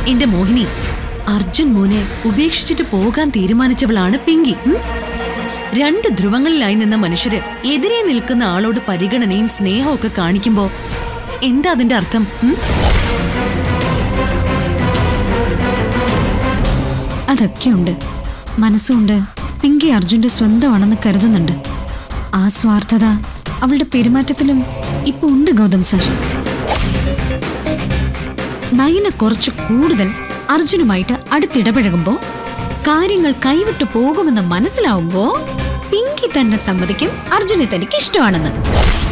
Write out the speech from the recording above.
എന്റെ മോഹിനി അർജുൻ മോനെ ഉപേക്ഷിച്ചിട്ട് പോകാൻ തീരുമാനിച്ചവളാണ് പിങ്കി ഉം? രണ്ട് ധ്രുവങ്ങളിലായി നിന്ന മനുഷ്യര് എതിരെ നിൽക്കുന്ന ആളോട് പരിഗണനയും സ്നേഹവും ഒക്കെ കാണിക്കുമ്പോ എന്താ അതിന്റെ അർത്ഥം ഉം? അതൊക്കെയുണ്ട് മനസ്സുണ്ട് പിങ്കി അർജുന്റെ സ്വന്തമാണെന്ന് കരുതുന്നുണ്ട് ആ സ്വാർത്ഥത അവളുടെ പെരുമാറ്റത്തിലും ഇപ്പൊ ഉണ്ട് ഗൗതം സർ നയന കുറച്ച് കൂടുതൽ അർജുനുമായിട്ട് അടുത്തിടപഴകുമ്പോ കാര്യങ്ങൾ കൈവിട്ടു പോകുമെന്ന് മനസ്സിലാവുമ്പോ പിങ്കി തന്നെ സമ്മതിക്കും അർജുനെ തനിക്ക് ഇഷ്ടമാണെന്ന്